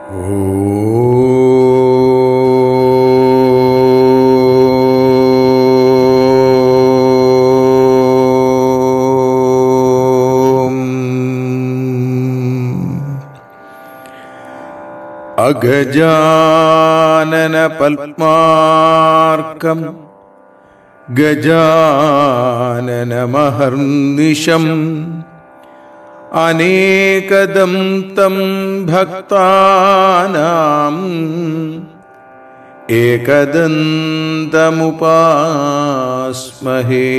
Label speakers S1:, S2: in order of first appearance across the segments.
S1: അഗജാനന പത്മാർക്കം ഗജാനനമഹർനിശം അനേകദം തം ഭക്താനാം ഏകദന്തമുപാസ്മഹേ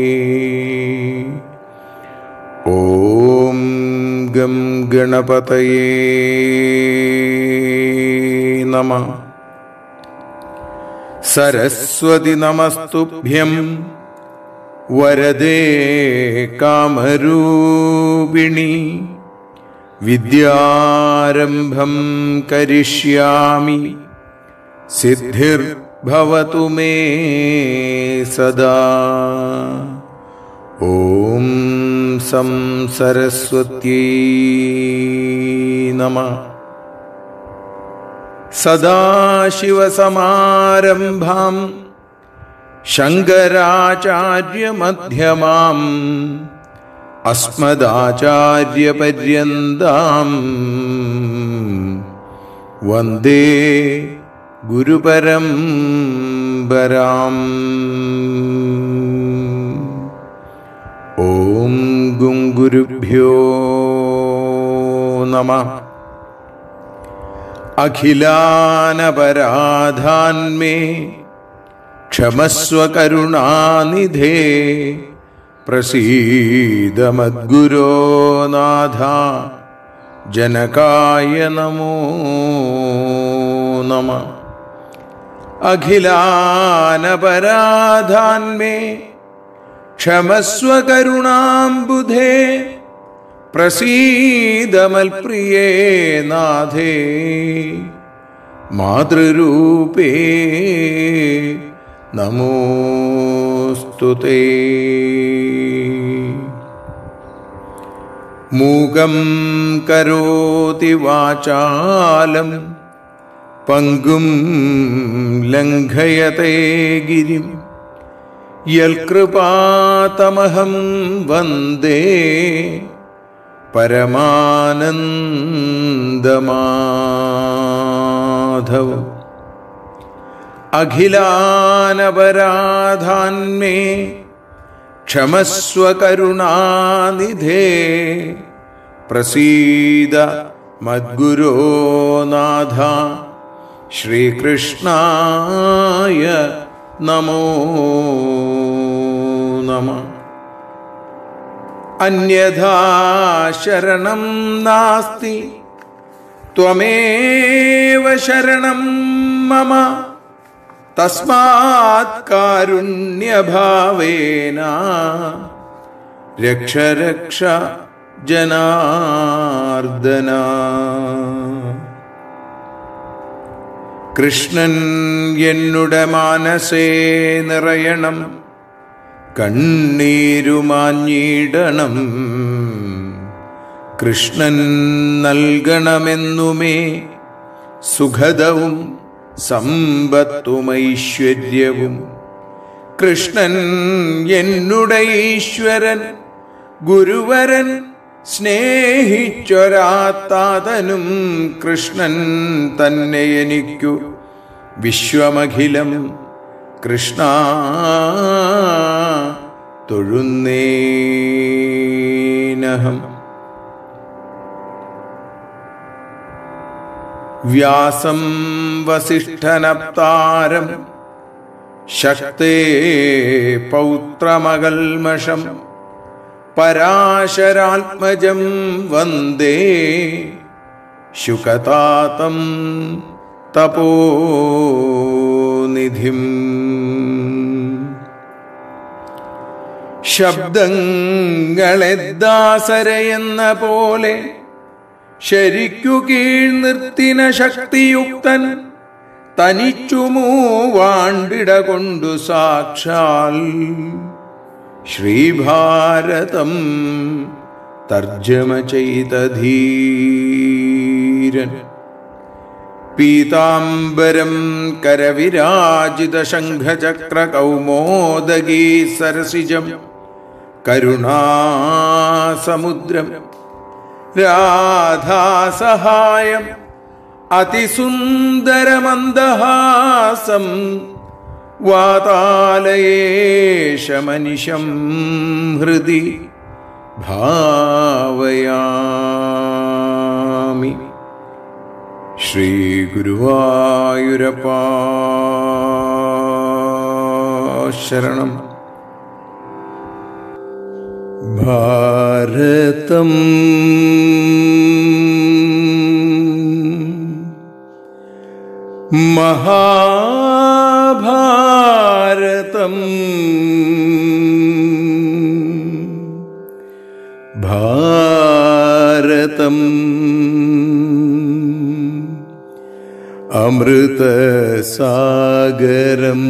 S1: ഓം ഗം ഗണപതയേ നമ സരസ്വതി നമസ്തുഭ്യം വരദേ കാമരൂപിണി വിദ്യാരംഭം കരിഷ്യാമി സിദ്ധിർഭവതു മേ സദാ ഓം സം സരസ്വത്യൈ നമ സദാശിവസമാരംഭാം ശങ്കരാചാര്യമധ്യമാം അസ്മദാചാര്യപര്യന്താം വന്ദേ ഗുരുപരംപരാം ഓം ഗുങ്കുരുഭ്യോ നമ അഖിലാനപരാധാന്മേ ക്ഷമസ്വ കരുണാനിധേ പ്രസീദമദ്ഗുരോ നാഥ ജനകായ നമോ നമ അഖിലാനപരാധാന്മേ ക്ഷമസ്വ കരുണാംബുധേ പ്രസീദമൽപ്രിയേ നാഥേ മാതൃരൂപേ നമോസ്തു മൂകം കരോതി വാചാലം പങ്കും ലംഘയത്തെ ഗിരിം യൽകൃപാതമഹം വന്ദേ പരമാനന്ദമാധവം അഖിലാനപരാധാന്മേ ക്ഷമസ്വ കരുണാനിധേ പ്രസീദ മദ്ഗുരോ നാഥ ശ്രീകൃഷ്ണായ നമോ നമ അന്യഥാ ശരണം നാസ്തി ത്വമേവ ശരണം മമ തസ്മാത് കാരുണ്യഭാവേന രക്ഷ രക്ഷ ജനാർദ്ദന കൃഷ്ണൻ എന്നുടെ മാനസേ നിറയണം കണ്ണീരുമാഞ്ഞിടണം കൃഷ്ണൻ നൽകണമെന്നുമേ സുഖദവും സമ്പത്തുമൈശ്വര്യവും കൃഷ്ണൻ എന്നുടെ ഈശ്വരൻ ഗുരുവരൻ സ്നേഹിച്ചൊരാത്താതനും കൃഷ്ണൻ തന്നെ എനിക്കു വിശ്വമഖിലം കൃഷ്ണ തൊഴുന്നേനഹം വ്യാസം വസിഷ്ഠനപ്താരം ശക്തേ പൗത്രമകൽമഷം പരാശരാത്മജം വന്ദേ ശുകതാതം തപോനിധിം ശബ്ദങ്ങളെ ദാസരയെന്ന പോലെ ശരിക്കു കീഴ് നിർത്തിന ശക്തിയുക്തൻ തനിച്ചു മൂവാണ്ടിട കൊണ്ടു സാക്ഷാൽ ശ്രീഭാരതം തർജ്ജമ ചെയ്ത ധീരൻ പീതാംബരം കരവിരാജിത ശംഖചക്രകൗമോദഗീ സരസിജം കരുണാസമുദ്രം രാധാസഹായം അതിസുന്ദരമന്ദഹാസം വാതാലയേശമനിശം ഹൃദി ഭാവയാമി ശ്രീഗുരുവായൂരപ്പാ ശരണം ഭാരതം മഹാഭാരതം ഭാരതം അമൃതസാഗരം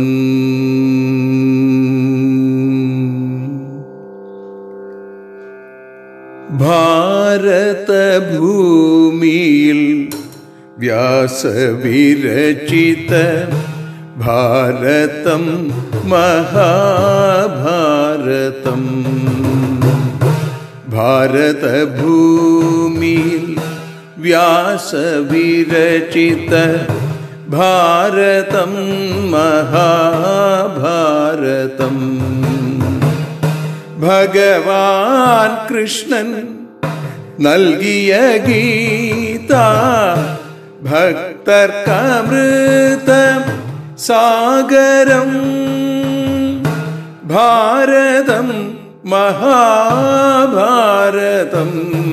S1: ഭാരതഭൂമിയിൽ വ്യാസവിരചിത ഭാരതം മഹാഭാരതം ഭാരതഭൂമിയിൽ വ്യാസവിരചിത ഭാരതം മഹാഭാരതം ഭഗവാൻ കൃഷ്ണൻ നൽകിയ ഗീത ഭക്തർക്കമൃത സാഗരം ഭാരതം മഹാഭാരതം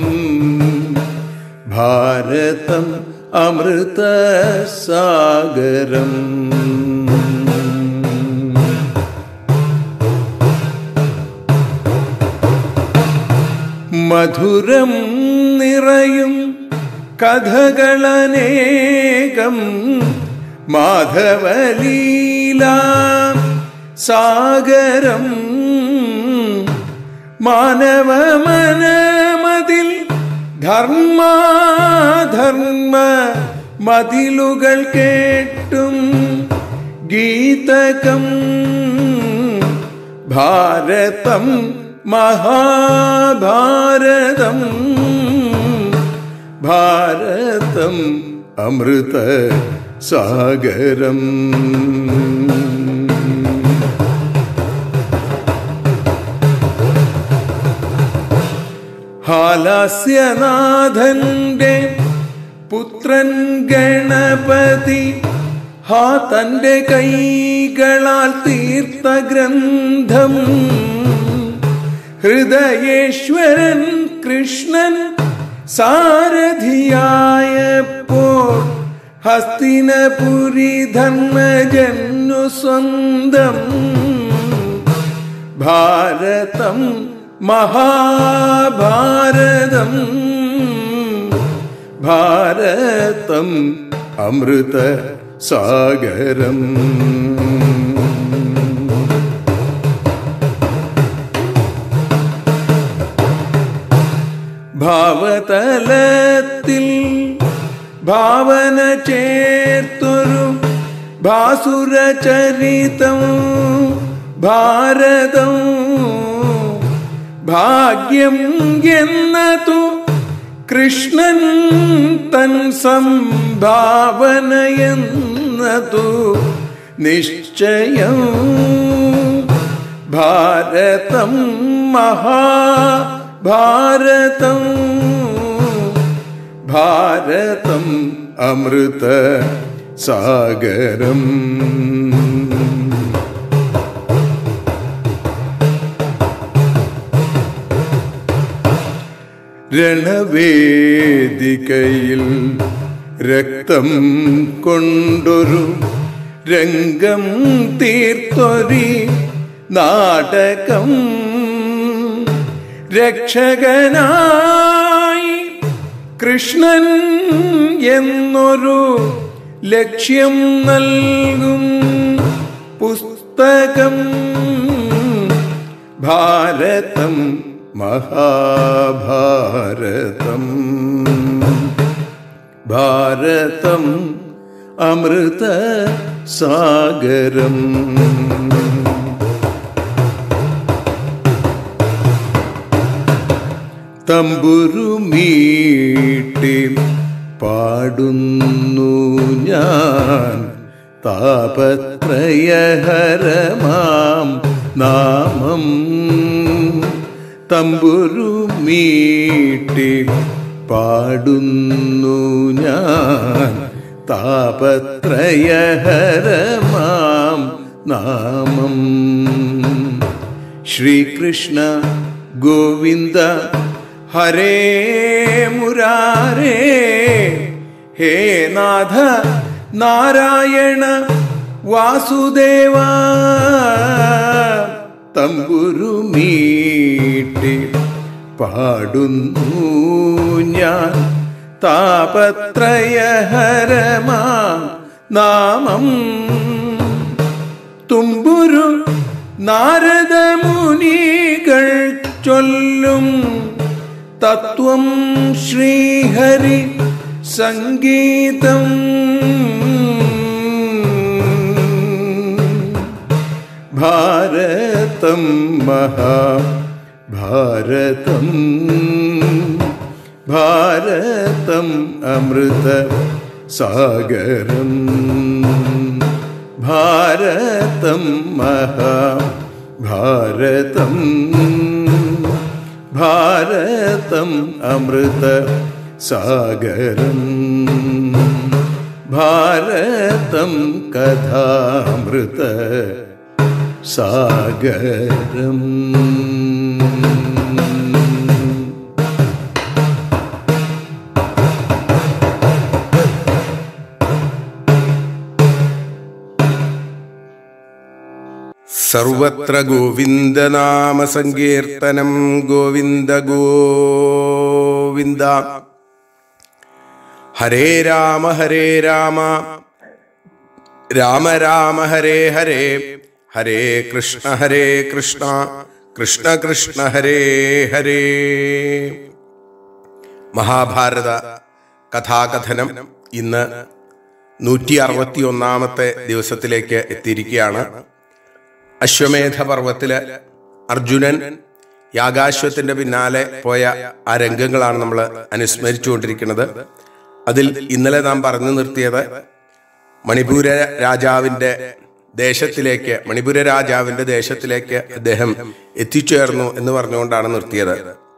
S1: ഭാരതം അമൃത സാഗരം മധുരം നിറയും കഥകളനേകം മാധവലീല സാഗരം മാനവ മനമതിൽ ധർമാധർമ്മ മതിലുകൾ കേട്ടും ഗീതകം ഭാരതം മഹാഭാരതം ഭാരതം അമൃത സാഗരം ഹാലാസ്യനാഥന്റെ പുത്രൻ ഗണപതി ഹാ തന്റെ കൈകളാൽ തീർത്ത ഗ്രന്ഥം ഹൃദയേശ്വരൻ കൃഷ്ണൻ സാരഥിയായപ്പോൾ ഹസ്തിനപുരി ധർമ്മജന്നു സ്വന്തം ഭാരതം മഹാഭാരതം ഭാരതം അമൃത സാഗരം ഭാവതലത്തിൽ ഭാവന ചേർത്തൊരു ഭാസുരചരിതം ഭാരതം ഭാഗ്യം എന്നതു കൃഷ്ണൻ തൻ സംഭാവനയെന്നതു നിശ്ചയം ഭാരതം മഹാഭാരതം ഭാരതം അമൃത സാഗരം രണവേദികയിൽ രക്തം കൊണ്ടൊരു രംഗം തീർത്തൊരി നാടകം രക്ഷകനായി കൃഷ്ണൻ എന്നൊരു ലക്ഷ്യം നൽകും പുസ്തകം ഭാരതം മഹാഭാരതം ഭാരതം അമൃത സാഗരം തമ്പുരുമീട്ടി പാടുന്നു ഞാൻ താപത്രയഹരമാം നാമം തമ്പുരുമീട്ടി പാടുന്നു ഞാൻ താപത്രയഹരമാം നാമം ശ്രീകൃഷ്ണ ഗോവിന്ദ ഹരേ മുരാരേ ഹേ നാഥ നാരായണ വാസുദേവ തമ്പുരുമീട്ടി പാടുന്നു ഞാൻ താപത്രയഹരമാ നാമം തുമ്പുരു നാരദമുനികൾ ചൊല്ലും തത്വം ശ്രീഹരി സംഗീതം ഭാരതം മഹാഭാരതം ഭാരതം അമൃത സാഗരം ഭാരതം മഹാഭാരതം ഭാരതം അമൃത സാഗരം ഭാരതം കഥാമൃത സാഗരം
S2: സർവത്ര ഗോവിന്ദനാമ സങ്കീർത്തനം ഗോവിന്ദ ഗോവിന്ദ ഹരേ രാമ ഹരേ രാമ രാമ രാമ ഹരേ ഹരേ ഹരേ കൃഷ്ണ ഹരേ കൃഷ്ണ കൃഷ്ണ കൃഷ്ണ ഹരേ ഹരേ മഹാഭാരത കഥാകഥനം ഇന്ന് നൂറ്റി അറുപത്തി ഒന്നാമത്തെ ദിവസത്തിലേക്ക് എത്തിയിരിക്കുകയാണ് അശ്വമേധ പർവ്വത്തില് അർജുനൻ യാഗാശ്വത്തിന്റെ പിന്നാലെ പോയ ആ രംഗങ്ങളാണ് നമ്മൾ അനുസ്മരിച്ചുകൊണ്ടിരിക്കുന്നത് അതിൽ ഇന്നലെ നാം പറഞ്ഞു നിർത്തിയത് മണിപൂര രാജാവിന്റെ ദേശത്തിലേക്ക് മണിപുര രാജാവിന്റെ ദേശത്തിലേക്ക് അദ്ദേഹം എത്തിച്ചേർന്നു എന്ന് പറഞ്ഞുകൊണ്ടാണ് നിർത്തിയത്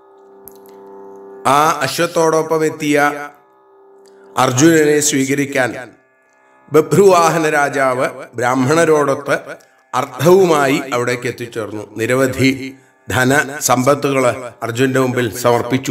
S2: ആ അശ്വത്തോടൊപ്പം എത്തിയ അർജുനനെ സ്വീകരിക്കാൻ ബഭ്രുവാഹന രാജാവ് ബ്രാഹ്മണരോടൊത്ത് അർത്ഥവുമായി അവിടേക്ക് എത്തിച്ചേർന്നു നിരവധി ധന സമ്പത്തുകള് അർജുന്റെ മുമ്പിൽ സമർപ്പിച്ചു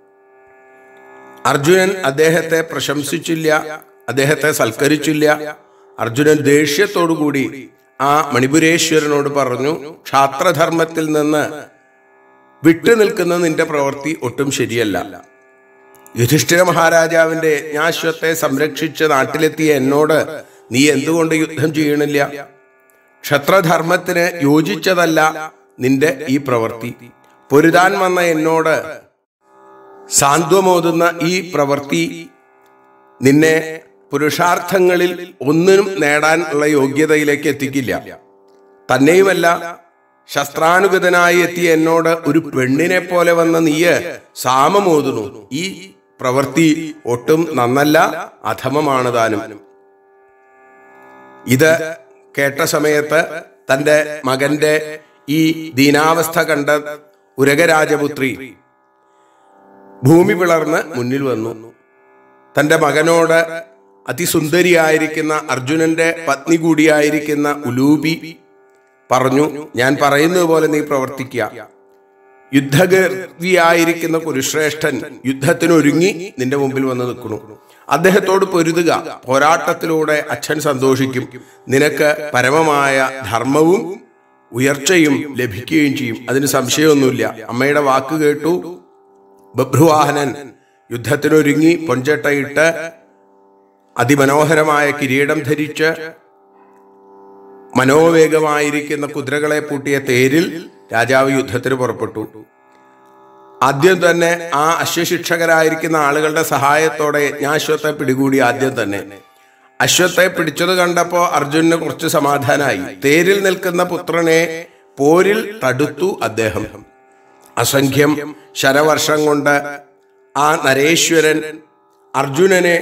S2: അർജുനൻ അദ്ദേഹത്തെ പ്രശംസിച്ചില്ല അദ്ദേഹത്തെ സൽക്കരിച്ചില്ല അർജുനൻ ദേഷ്യത്തോടുകൂടി ആ മണിപുരേശ്വരനോട് പറഞ്ഞു ക്ഷാത്രധർമ്മത്തിൽ നിന്ന് വിട്ടുനിൽക്കുന്ന നിന്റെ പ്രവൃത്തി ഒട്ടും ശരിയല്ല യുധിഷ്ഠിര മഹാരാജാവിന്റെ യജ്ഞാശ്വത്തെ സംരക്ഷിച്ച് നാട്ടിലെത്തിയ എന്നോട് നീ എന്തുകൊണ്ട് യുദ്ധം ചെയ്യണില്ല ക്ഷത്രധർമ്മത്തിന് യോജിച്ചതല്ല നിന്റെ ഈ പ്രവൃത്തി പൊരുതാൻ വന്ന എന്നോട് സാന്ത്വമോതുന്ന ഈ പ്രവൃത്തി നിന്നെ പുരുഷാർത്ഥങ്ങളിൽ ഒന്നിനും നേടാനുള്ള യോഗ്യതയിലേക്ക് എത്തിക്കില്ല തന്നെയുമല്ല ശസ്ത്രാനുഗതനായി എത്തിയ എന്നോട് ഒരു പെണ്ണിനെ പോലെ വന്ന നീയ് സാമമോതുന്നു ഈ പ്രവൃത്തി ഒട്ടും നന്നല്ല അധമമാണ് താനും ഇത് കേട്ട സമയത്ത് തന്റെ മകന്റെ ഈ ദീനാവസ്ഥ കണ്ട ഉരകരാജപുത്രി ഭൂമി പിളർന്ന് മുന്നിൽ വന്നു തന്റെ മകനോട് അതിസുന്ദരിയായിരിക്കുന്ന അർജുനന്റെ പത്നി കൂടിയായിരിക്കുന്ന ഉലൂബി പറഞ്ഞു ഞാൻ പറയുന്നത് പോലെ നീ പ്രവർത്തിക്കുക യുദ്ധഗർവിയായിരിക്കുന്ന കുരുശ്രേഷ്ഠൻ യുദ്ധത്തിനൊരുങ്ങി നിന്റെ മുമ്പിൽ വന്ന് നിൽക്കുന്നു അദ്ദേഹത്തോട് പൊരുതുക പോരാട്ടത്തിലൂടെ അച്ഛൻ സന്തോഷിക്കും നിനക്ക് പരമമായ ധർമ്മവും ഉയർച്ചയും ലഭിക്കുകയും ചെയ്യും അതിന് സംശയമൊന്നുമില്ല അമ്മയുടെ വാക്ക് കേട്ടു ബഭ്രുവാഹനൻ യുദ്ധത്തിനൊരുങ്ങി പൊഞ്ചട്ടയിട്ട് അതിമനോഹരമായ കിരീടം ധരിച്ച് മനോവേഗമായിരിക്കുന്ന കുതിരകളെ പൂട്ടിയ തേരിൽ രാജാവ് യുദ്ധത്തിന് പുറപ്പെട്ടു ആദ്യം തന്നെ ആ അശ്വശിക്ഷകരായിരിക്കുന്ന ആളുകളുടെ സഹായത്തോടെ യജ്ഞാശ്വത്തെ പിടികൂടി ആദ്യം തന്നെ അശ്വത്തെ പിടിച്ചത് കണ്ടപ്പോ അർജുനന് കുറച്ച് സമാധാനായി തേരിൽ നിൽക്കുന്ന പുത്രനെ പോരിൽ തടുത്തു അദ്ദേഹം അസംഖ്യം ശരവർഷം കൊണ്ട് ആ നരേശ്വരൻ അർജുനനെ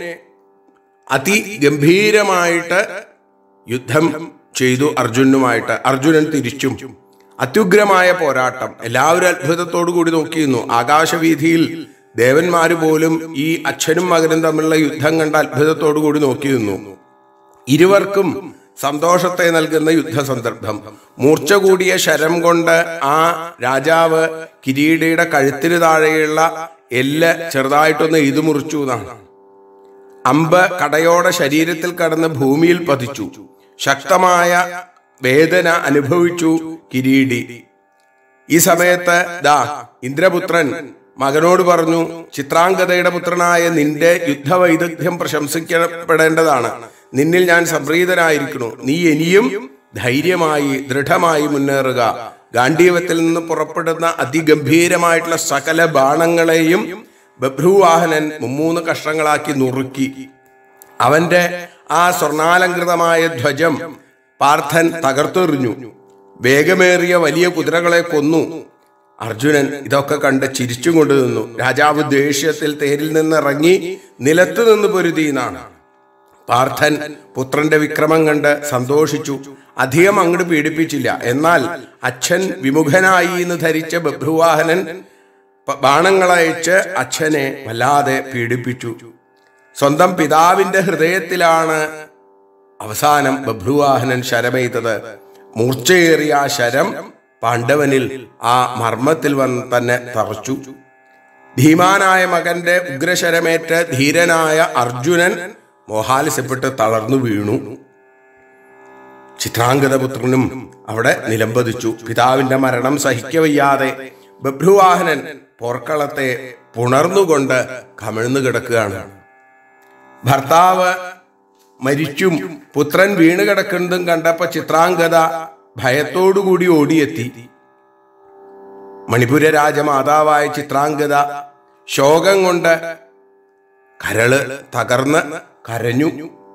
S2: അതിഗംഭീരമായിട്ട് യുദ്ധം ചെയ്തു അർജുനുമായിട്ട് അർജുനൻ തിരിച്ചും അത്യുഗ്രമായ പോരാട്ടം എല്ലാവരും അത്ഭുതത്തോടു കൂടി നോക്കിയിരുന്നു ആകാശവീതിയിൽ ദേവന്മാര് പോലും ഈ അച്ഛനും മകനും തമ്മിലുള്ള യുദ്ധം കണ്ട അത്ഭുതത്തോടു കൂടി നോക്കിയിരുന്നു ഇരുവർക്കും സന്തോഷത്തെ നൽകുന്ന യുദ്ധസന്ദർഭം മൂർച്ച കൂടിയ ശരം കൊണ്ട് ആ രാജാവ് കിരീടിയുടെ കഴുത്തിന് താഴെയുള്ള എല്ല് ചെറുതായിട്ടൊന്ന് ഇത് മുറിച്ചു എന്നാണ് അമ്പ് കടയോടെ ശരീരത്തിൽ കടന്ന് ഭൂമിയിൽ പതിച്ചു ശക്തമായ വേദന അനുഭവിച്ചു കിരീടി ഈ സമയത്ത് ദാ ഇന്ദ്രപുത്രൻ മകനോട് പറഞ്ഞു ചിത്രാംഗതയുടെ പുത്രനായ നിന്റെ യുദ്ധവൈദഗ്ധ്യം പ്രശംസിക്കപ്പെടേണ്ടതാണ് നിന്നിൽ ഞാൻ സംപ്രീതനായിരിക്കുന്നു നീ ഇനിയും ധൈര്യമായി ദൃഢമായി മുന്നേറുക ഗാന്ധീവത്തിൽ നിന്ന് പുറപ്പെടുന്ന അതിഗംഭീരമായിട്ടുള്ള സകല ബാണങ്ങളെയും ബഭ്രുവാഹനൻ മുമ്മൂന്ന് കഷ്ണങ്ങളാക്കി നുറുക്കി അവന്റെ ആ സ്വർണാലങ്കൃതമായ ധ്വജം പാർത്ഥൻ തകർത്തെറിഞ്ഞു വേഗമേറിയ വലിയ കുതിരകളെ കൊന്നു അർജുനൻ ഇതൊക്കെ കണ്ട് ചിരിച്ചും കൊണ്ട് നിന്നു രാജാവ് ദേഷ്യത്തിൽ തേരിൽ നിന്നിറങ്ങി നിലത്തു നിന്ന് പൊരുതി എന്നാണ് പാർത്ഥൻ പുത്രന്റെ വിക്രമം കണ്ട് സന്തോഷിച്ചു അധികം അങ്ങോട്ട് പീഡിപ്പിച്ചില്ല എന്നാൽ അച്ഛൻ വിമുഖനായി എന്ന് ധരിച്ച ബഭ്രുവാഹനൻ പ- ബാണങ്ങളയച്ച് അച്ഛനെ വല്ലാതെ പീഡിപ്പിച്ചു സ്വന്തം പിതാവിന്റെ ഹൃദയത്തിലാണ് അവസാനം ബഭ്രുവാഹനൻ ശരമെയ്തത് മൂർച്ചയേറിയ ആ ശരം പാണ്ഡവനിൽ ആ മർമ്മത്തിൽ വന്ന് തന്നെ തറച്ചു ഭീമാനായ മകന്റെ ഉഗ്രശരമേറ്റ് ധീരനായ അർജുനൻ മോഹാലസ്യപ്പെട്ട് തളർന്നു വീണു ചിത്രാംഗതപുത്രനും അവിടെ നിലംപതിച്ചു പിതാവിന്റെ മരണം സഹിക്കവയ്യാതെ ബഭ്രുവാഹനൻ പോർക്കളത്തെ പുണർന്നുകൊണ്ട് കമിഴ്ന്നു കിടക്കുകയാണ് ഭർത്താവ് മരിച്ചും പുത്രൻ വീണ് കിടക്കുന്നതും കണ്ടപ്പോ ചിത്രാംഗത ഭയത്തോടുകൂടി ഓടിയെത്തി മണിപുര രാജമാതാവായ ചിത്രാംഗത ശോകം കൊണ്ട് കരള് തകർന്ന് കരഞ്ഞു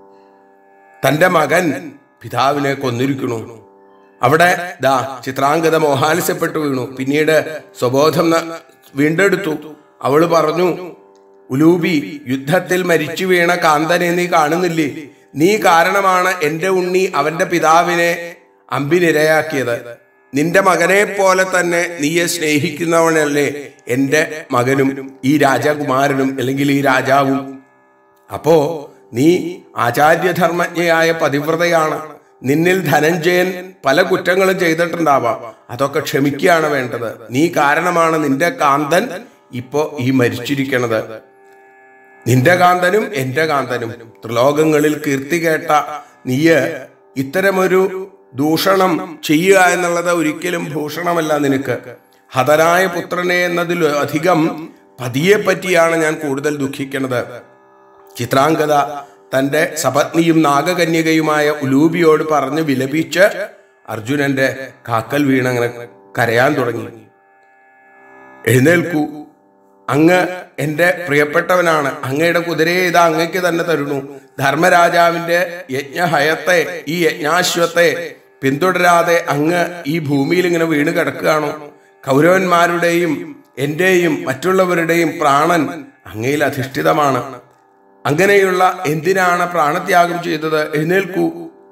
S2: തന്റെ മകൻ പിതാവിനെ കൊന്നിരിക്കണു അവിടെ ദാ ചിത്രാംഗത മോഹാലസ്യപ്പെട്ടു വീണു പിന്നീട് സ്വബോധം ന- വീണ്ടെടുത്തു അവള് പറഞ്ഞു ഉലൂബി യുദ്ധത്തിൽ മരിച്ചു വീണ കാന്തനെ നീ കാണുന്നില്ലേ നീ കാരണമാണ് എന്റെ ഉണ്ണി അവന്റെ പിതാവിനെ അമ്പിനിരയാക്കിയത് നിന്റെ മകനെ പോലെ തന്നെ നീയെ സ്നേഹിക്കുന്നവനല്ലേ എന്റെ മകനും ഈ രാജകുമാരനും അല്ലെങ്കിൽ ഈ രാജാവും അപ്പോ നീ ആചാര്യധർമ്മജ്ഞയായ പതിവ്രതയാണ് നിന്നിൽ ധനഞ്ജയൻ പല കുറ്റങ്ങളും ചെയ്തിട്ടുണ്ടാവാം അതൊക്കെ ക്ഷമിക്കുകയാണ് വേണ്ടത് നീ കാരണമാണ് നിന്റെ കാന്തൻ ഇപ്പോ ഈ മരിച്ചിരിക്കണത് നിന്റെ കാന്തനും എന്റെ കാന്തനും ത്രിലോകങ്ങളിൽ കീർത്തി കേട്ട നീയ് ഇത്തരമൊരു ദൂഷണം ചെയ്യുക എന്നുള്ളത് ഒരിക്കലും ഭൂഷണമല്ല നിനക്ക് ഹതനായ പുത്രനെ എന്നതിൽ അധികം പതിയെ പറ്റിയാണ് ഞാൻ കൂടുതൽ ദുഃഖിക്കുന്നത് ചിത്രാംഗത തന്റെ സപത്നിയും നാഗകന്യകയുമായ ഉലൂബിയോട് പറഞ്ഞ് വിലപിച്ച് അർജുനന്റെ കാക്കൽ വീണങ്ങനെ കരയാൻ തുടങ്ങി എഴുന്നേൽക്കൂ അങ്ങ് എന്റെ പ്രിയപ്പെട്ടവനാണ് അങ്ങയുടെ കുതിരയെ ഇതാ അങ്ങയ്ക്ക് തന്നെ തരുന്നു ധർമ്മരാജാവിന്റെ യജ്ഞഹയത്തെ ഈ യജ്ഞാശ്വത്തെ പിന്തുടരാതെ അങ്ങ് ഈ ഭൂമിയിൽ ഇങ്ങനെ വീണ് കിടക്കുകയാണോ കൗരവന്മാരുടെയും എന്റെയും മറ്റുള്ളവരുടെയും പ്രാണൻ അങ്ങയിൽ അധിഷ്ഠിതമാണ് അങ്ങനെയുള്ള എന്തിനാണ് പ്രാണത്യാഗം ചെയ്തത് എഴുന്നേൽക്കൂ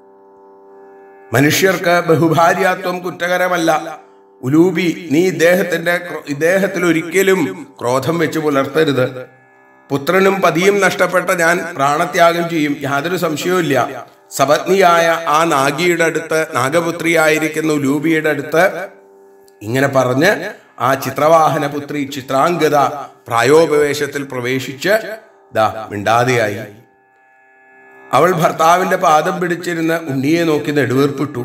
S2: മനുഷ്യർക്ക് ബഹുഭാര്യാത്വം കുറ്റകരമല്ല ഉലൂബി നീ ഇദ്ദേഹത്തിന്റെ ക്രോ- ഇദ്ദേഹത്തിൽ ഒരിക്കലും ക്രോധം വെച്ച് പുലർത്തരുത് പുത്രനും പതിയും നഷ്ടപ്പെട്ട ഞാൻ പ്രാണത്യാഗം ചെയ്യും യാതൊരു സംശയവുമില്ല സപത്നിയായ ആ നാഗിയുടെ അടുത്ത് നാഗപുത്രിയായിരിക്കുന്ന ഉലൂബിയുടെ അടുത്ത് ഇങ്ങനെ പറഞ്ഞ് ആ ചിത്രവാഹന പുത്രി ചിത്രാംഗത പ്രായോപവേശത്തിൽ പ്രവേശിച്ച് ദാ മിണ്ടാതെയായി അവൾ ഭർത്താവിന്റെ പാദം പിടിച്ചിരുന്ന് ഉണ്ണിയെ നോക്കി നെടുവീർപ്പിട്ടു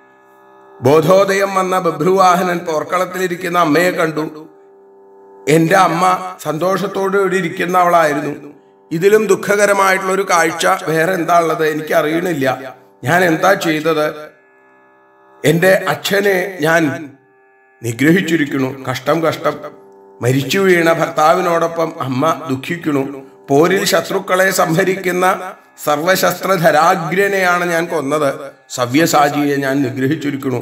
S2: ബോധോദയം വന്ന ബഭ്രുവാഹനൻ പോർക്കളത്തിലിരിക്കുന്ന അമ്മയെ കണ്ടു എന്റെ അമ്മ സന്തോഷത്തോടുകൂടി ഇരിക്കുന്നവളായിരുന്നു ഇതിലും ദുഃഖകരമായിട്ടുള്ള ഒരു കാഴ്ച വേറെ എന്താ ഉള്ളത് എനിക്ക് അറിയണില്ല ഞാൻ എന്താ ചെയ്തത് എന്റെ അച്ഛനെ ഞാൻ നിഗ്രഹിച്ചിരിക്കുന്നു കഷ്ടം കഷ്ടം മരിച്ചു വീണ ഭർത്താവിനോടൊപ്പം അമ്മ ദുഃഖിക്കുന്നു പോരിൽ ശത്രുക്കളെ സംഹരിക്കുന്ന സർവശസ്ത്രധരാഗ്രനെയാണ് ഞാൻ കൊന്നത് സവ്യസാചിയെ ഞാൻ നിഗ്രഹിച്ചിരിക്കുന്നു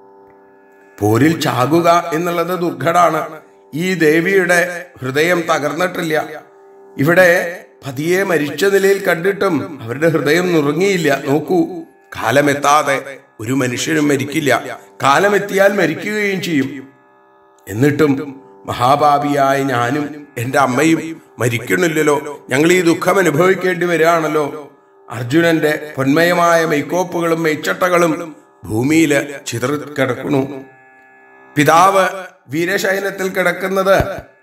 S2: പോരിൽ ചാകുക എന്നുള്ളത് ദുർഘടാണ് ഈ ദേവിയുടെ ഹൃദയം തകർന്നിട്ടില്ല ഇവിടെ പതിയെ മരിച്ച നിലയിൽ കണ്ടിട്ടും അവരുടെ ഹൃദയം നുറുങ്ങിയില്ല നോക്കൂ കാലമെത്താതെ ഒരു മനുഷ്യനും മരിക്കില്ല കാലമെത്തിയാൽ മരിക്കുകയും ചെയ്യും എന്നിട്ടും മഹാപാപിയായ ഞാനും എന്റെ അമ്മയും മരിക്കണില്ലല്ലോ ഞങ്ങൾ ഈ ദുഃഖം അനുഭവിക്കേണ്ടി വരികയാണല്ലോ അർജുനന്റെ പൊന്മയമായ മെയ്ക്കോപ്പുകളും മെയ്ച്ചട്ടകളും ഭൂമിയിൽ ചിതറി കിടക്കണു പിതാവ് വീരശയനത്തിൽ കിടക്കുന്നത്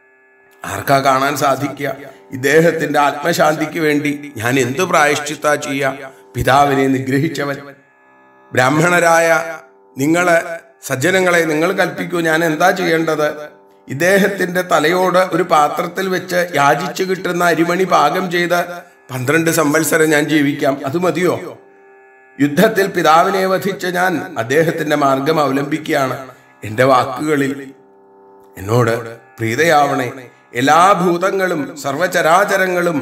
S2: ആർക്കാ കാണാൻ സാധിക്കുക ഇദ്ദേഹത്തിന്റെ ആത്മശാന്തിക്ക് വേണ്ടി ഞാൻ എന്ത് പ്രായശ്ചിത്ത ചെയ്യ പിതാവിനെ നിഗ്രഹിച്ചവൻ ബ്രാഹ്മണരായ നിങ്ങള് സജ്ജനങ്ങളെ നിങ്ങൾ കൽപ്പിക്കൂ ഞാൻ എന്താ ചെയ്യേണ്ടത് ഇദ്ദേഹത്തിന്റെ തലയോട് ഒരു പാത്രത്തിൽ വെച്ച് യാചിച്ചു കിട്ടുന്ന അരിമണി പാകം ചെയ്ത് പന്ത്രണ്ട് സംവത്സരം ഞാൻ ജീവിക്കാം അത് മതിയോ യുദ്ധത്തിൽ പിതാവിനെ വധിച്ച ഞാൻ അദ്ദേഹത്തിന്റെ മാർഗം അവലംബിക്കുകയാണ് എന്റെ വാക്കുകളിൽ എന്നോട് പ്രീതയാവണേ എല്ലാ ഭൂതങ്ങളും സർവചരാചരങ്ങളും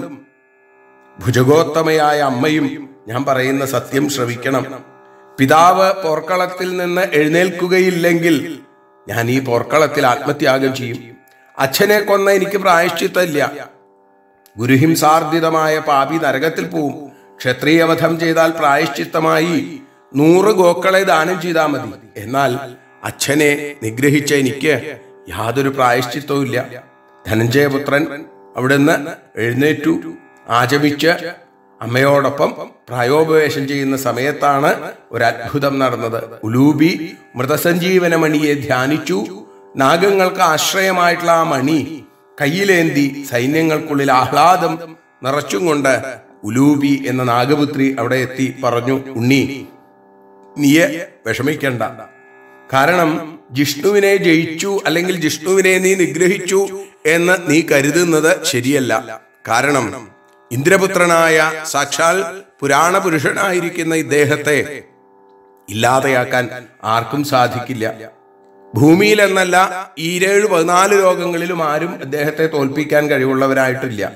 S2: ഭുജഗോത്തമയായ അമ്മയും ഞാൻ പറയുന്ന സത്യം ശ്രവിക്കണം പിതാവ് പോർക്കളത്തിൽ നിന്ന് എഴുന്നേൽക്കുകയില്ലെങ്കിൽ ഞാൻ ഈ പോർക്കളത്തിൽ ആത്മത്യാഗം ചെയ്യും അച്ഛനെ കൊന്ന എനിക്ക് പ്രായശ്ചിത്തമില്ല ഗുരുഹിംസാർജിതമായ പാപി നരകത്തിൽ പോവും ക്ഷത്രിയവധം ചെയ്താൽ പ്രായശ്ചിത്തമായി നൂറ് ഗോക്കളെ ദാനം ചെയ്താൽ മതി എന്നാൽ അച്ഛനെ നിഗ്രഹിച്ച എനിക്ക് യാതൊരു പ്രായശ്ചിത്തവും ഇല്ല ധനഞ്ജയപുത്രൻ അവിടുന്ന് എഴുന്നേറ്റു ആചമിച്ച് അമ്മയോടൊപ്പം പ്രായോപവേശം ചെയ്യുന്ന സമയത്താണ് ഒരു അത്ഭുതം നടന്നത് ഉലൂബി മൃതസഞ്ജീവനമണിയെ ധ്യാനിച്ചു നാഗങ്ങൾക്ക് ആശ്രയമായിട്ടുള്ള ആ മണി കയ്യിലേന്തി സൈന്യങ്ങൾക്കുള്ളിൽ ആഹ്ലാദം നിറച്ചും കൊണ്ട് ഉലൂബി എന്ന നാഗപുത്രി അവിടെ എത്തി പറഞ്ഞു ഉണ്ണി നീയെ വിഷമിക്കണ്ട കാരണം ജിഷ്ണുവിനെ ജയിച്ചു അല്ലെങ്കിൽ ജിഷ്ണുവിനെ നീ നിഗ്രഹിച്ചു എന്ന് നീ കരുതുന്നത് ശരിയല്ല കാരണം ഇന്ദ്രപുത്രനായ സാക്ഷാൽ പുരാണ പുരുഷനായിരിക്കുന്ന ഇദ്ദേഹത്തെ ഇല്ലാതെയാക്കാൻ ആർക്കും സാധിക്കില്ല ഭൂമിയിൽ എന്നല്ല ഈരേഴ് പതിനാല് ലോകങ്ങളിലും ആരും അദ്ദേഹത്തെ തോൽപ്പിക്കാൻ കഴിവുള്ളവരായിട്ടില്ല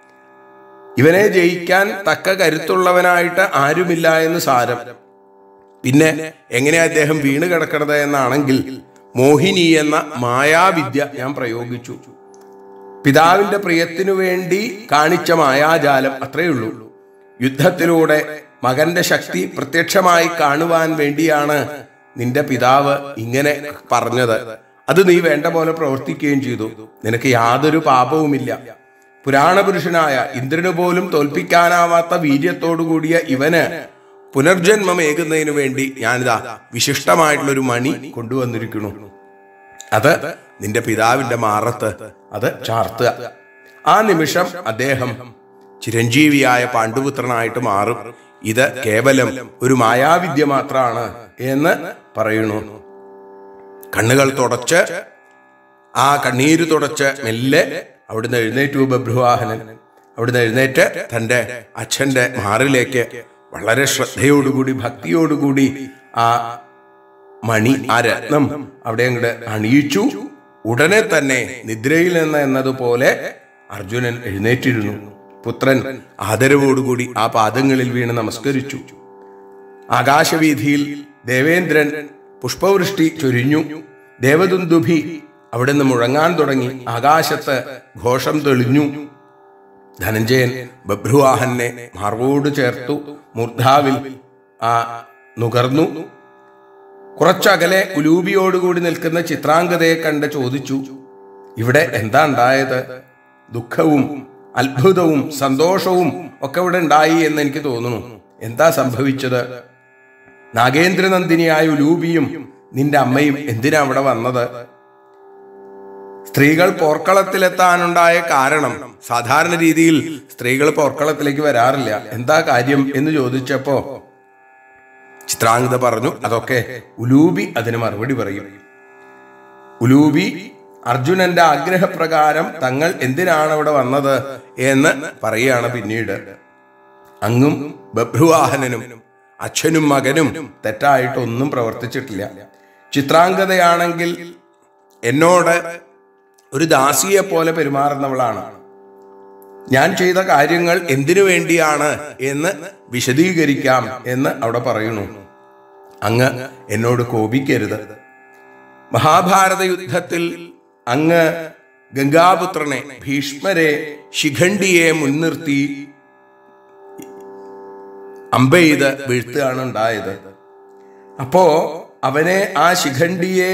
S2: ഇവനെ ജയിക്കാൻ തക്ക കരുത്തുള്ളവനായിട്ട് ആരുമില്ല എന്ന് സാരം പിന്നെ എങ്ങനെയാ അദ്ദേഹം വീണ് കിടക്കണത് എന്നാണെങ്കിൽ മോഹിനി എന്ന മായാവിദ്യ ഞാൻ പ്രയോഗിച്ചു പിതാവിന്റെ പ്രിയത്തിനു വേണ്ടി കാണിച്ച മായാജാലം അത്രയേ ഉള്ളൂ യുദ്ധത്തിലൂടെ മകന്റെ ശക്തി പ്രത്യക്ഷമായി കാണുവാൻ വേണ്ടിയാണ് നിന്റെ പിതാവ് ഇങ്ങനെ പറഞ്ഞത് അത് നീ വേണ്ട പോലെ പ്രവർത്തിക്കുകയും ചെയ്തു നിനക്ക് യാതൊരു പാപവുമില്ല പുരാണപുരുഷനായ ഇന്ദ്രന് പോലും തോൽപ്പിക്കാനാവാത്ത വീര്യത്തോടു കൂടിയ ഇവന് പുനർജന്മമേകുന്നതിനു വേണ്ടി ഞാനിതാ വിശിഷ്ടമായിട്ടുള്ള ഒരു മണി കൊണ്ടുവന്നിരിക്കുന്നു അത് നിന്റെ പിതാവിന്റെ മാറത്ത് അത് ചാർത്തുക ആ നിമിഷം അദ്ദേഹം ചിരഞ്ജീവിയായ പാണ്ഡുപുത്രനായിട്ട് മാറും ഇത് കേവലം ഒരു മായാവിദ്യ മാത്രമാണ് എന്ന് പറയുന്നു കണ്ണുകൾ തുടച്ച് ആ കണ്ണീര് തുടച്ച് മെല്ലെ അവിടുന്ന് എഴുന്നേറ്റു ബഭ്രുവാഹനൻ അവിടുന്ന് എഴുന്നേറ്റ് തന്റെ അച്ഛന്റെ മാറിലേക്ക് വളരെ ശ്രദ്ധയോടുകൂടി ഭക്തിയോടുകൂടി ആ മണി ആ രത്നം അവിടെ അങ്ങോട്ട് അണിയിച്ചു ഉടനെ തന്നെ നിദ്രയിൽ നിന്ന് എന്നതുപോലെ അർജുനൻ എഴുന്നേറ്റിരുന്നു പുത്രൻ ആദരവോടുകൂടി ആ പാദങ്ങളിൽ വീണ് നമസ്കരിച്ചു ആകാശവീതിയിൽ ദേവേന്ദ്രൻ പുഷ്പവൃഷ്ടി ചൊരിഞ്ഞു ദേവദുന്ദുഭി അവിടുന്ന് മുഴങ്ങാൻ തുടങ്ങി ആകാശത്ത് ഘോഷം തെളിഞ്ഞു ധനഞ്ജയൻ ബഭ്രുവാഹനെ മാർവോട് ചേർത്തു മൂർധാവിൽ ആ നുകർന്നു കുറച്ചകലെ ഉലൂബിയോടുകൂടി നിൽക്കുന്ന ചിത്രാംഗതയെ കണ്ട് ചോദിച്ചു ഇവിടെ എന്താ ഉണ്ടായത് ദുഃഖവും അത്ഭുതവും സന്തോഷവും ഒക്കെ ഇവിടെ ഉണ്ടായി എന്ന് എനിക്ക് തോന്നുന്നു എന്താ സംഭവിച്ചത് നാഗേന്ദ്രനന്ദിനിയായ ഉലൂബിയും നിന്റെ അമ്മയും എന്തിനാ അവിടെ വന്നത് സ്ത്രീകൾ പോർക്കളത്തിലെത്താനുണ്ടായ കാരണം സാധാരണ രീതിയിൽ സ്ത്രീകൾ പോർക്കളത്തിലേക്ക് വരാറില്ല എന്താ കാര്യം എന്ന് ചോദിച്ചപ്പോ ചിത്രാംഗത പറഞ്ഞു അതൊക്കെ ഉലൂബി അതിന് മറുപടി പറയും ഉലൂബി അർജുനന്റെ ആഗ്രഹപ്രകാരം തങ്ങൾ എന്തിനാണ് അവിടെ വന്നത് എന്ന് പറയുകയാണ് പിന്നീട് അങ്ങും ബഭ്രുവാഹനനും അച്ഛനും മകനും തെറ്റായിട്ടൊന്നും പ്രവർത്തിച്ചിട്ടില്ല ചിത്രാംഗതയാണെങ്കിൽ എന്നോട് ഒരു ദാസിയെ പോലെ പെരുമാറുന്നവളാണ് ഞാൻ ചെയ്ത കാര്യങ്ങൾ എന്തിനു വേണ്ടിയാണ് എന്ന് വിശദീകരിക്കാം എന്ന് അവിടെ പറയുന്നു അങ്ങ് എന്നോട് കോപിക്കരുത് മഹാഭാരത യുദ്ധത്തിൽ അങ്ങ് ഗംഗാപുത്രനെ ഭീഷ്മരെ ശിഖണ്ഡിയെ മുൻനിർത്തി അമ്പെയ്ത് വീഴ്ത്തുകയാണ് ഉണ്ടായത് അപ്പോ അവനെ ആ ശിഖണ്ഡിയെ